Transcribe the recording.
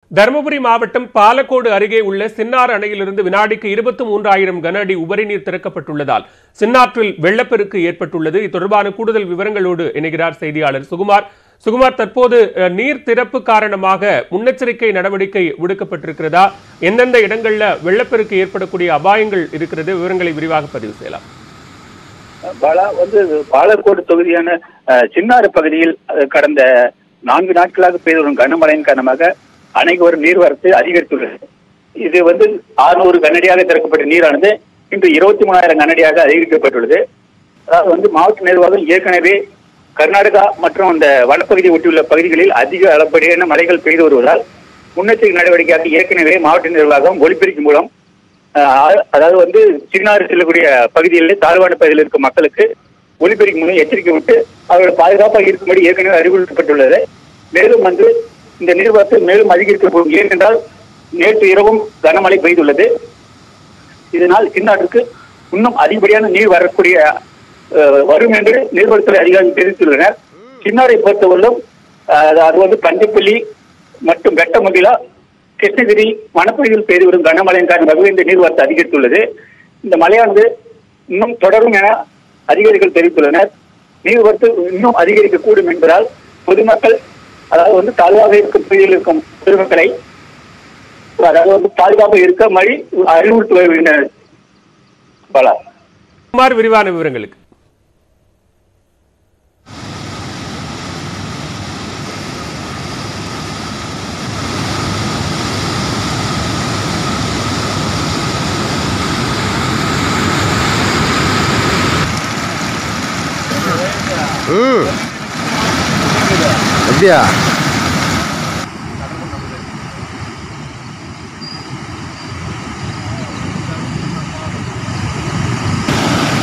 தருமபுரி மாவட்டம் பாலக்கோடு அருகே உள்ள சின்னார் அணையிலிருந்து வினாடிக்கு இருபத்தி மூன்றாயிரம் கன அடி உபரிநீர் திறக்கப்பட்டுள்ளதால் சின்னாற்றில் வெள்ளப்பெருக்கு ஏற்பட்டுள்ளது இது தொடர்பான கூடுதல் விவரங்களோடு இணைகிறார் செய்தியாளர் சுகுமார் சுகுமார் தற்போது அஹ், நீர் திறப்பு காரணமாக முன்னெச்சரிக்கை நடவடிக்கை விடுக்கப்பட்டிருக்கிறதா எந்தெந்த இடங்கள்ல வெள்ளப்பெருக்கு ஏற்படக்கூடிய அபாயங்கள் இருக்கிறது விவரங்களை விரிவாக பதிவு செய்யலாம் பாலா வந்து பாலக்கோடு தொகுதியான அஹ், சின்னாறு பகுதியில் அஹ், கடந்த நான்கு நாட்களாக பெய்து வரும் கனமழையின் காரணமாக அணைக்கு வரும் நீர்வரத்து அதிகரித்துள்ளது இது வந்து ஆறுநூறு கனடியாக திறக்கப்பட்ட நீரானது இன்று இருபத்தி மூணாயிரம் கனடியாக அதிகரிக்கப்பட்டுள்ளது அதாவது வந்து மாவட்ட நிர்வாகம் ஏற்கனவே கர்நாடகா மற்றும் அந்த வனப்பகுதி ஒட்டியுள்ள பகுதிகளில் அதிக அளப்படியான மழைகள் பெய்து வருவதால் முன்னெச்சரிக்கை நடவடிக்கையாக ஏற்கனவே மாவட்ட நிர்வாகம் ஒலிபெருக்கி மூலம் அஹ், அதாவது வந்து சின்னாறு செல்லக்கூடிய பகுதிகளில் தாழ்வான பகுதியில் இருக்கும் மக்களுக்கு ஒலிபெருக்கி மூலம் எச்சரிக்கை விட்டு அவர்கள் பாதுகாப்பாக இருக்கும்படி ஏற்கனவே அறிவுறுத்தப்பட்டுள்ளது மேலும் வந்து இந்த நீர்வரத்து மேலும் அதிகரிக்கப்படும் ஏனென்றால் நேற்று இரவும் கனமழை பெய்துள்ளது இதனால் சின்னாற்றுக்கு இன்னும் அதிகப்படியான நீர் வரக்கூடிய அஹ், வரும் என்று நீர்வளத்துறை அதிகாரிகள் தெரிவித்துள்ளனர் சின்னாரை பொறுத்தவரையிலும் அஹ், அது வந்து பஞ்சப்பள்ளி மற்றும் வெட்டமகிலா கிருஷ்ணகிரி வனப்பகுதியில் பெய்து வரும் கனமழையின் காரணமாக இந்த நீர்வரத்து அதிகரித்துள்ளது இந்த மழையானது இன்னும் தொடரும் என அதிகாரிகள் தெரிவித்துள்ளனர் நீர்வரத்து இன்னும் அதிகரிக்கக்கூடும் என்பதால் பொதுமக்கள் அதாவது வந்து தாழ்வாக இருக்கும் பகுதியில் இருக்கும் பொதுமக்களை அதாவது வந்து பாதுகாப்பாக இருக்க மாதிரி அறிவுறுத்தி வருகின்றனர் பாலா சுகுமார் விரிவான விவரங்களுக்கு ம் அப்படியா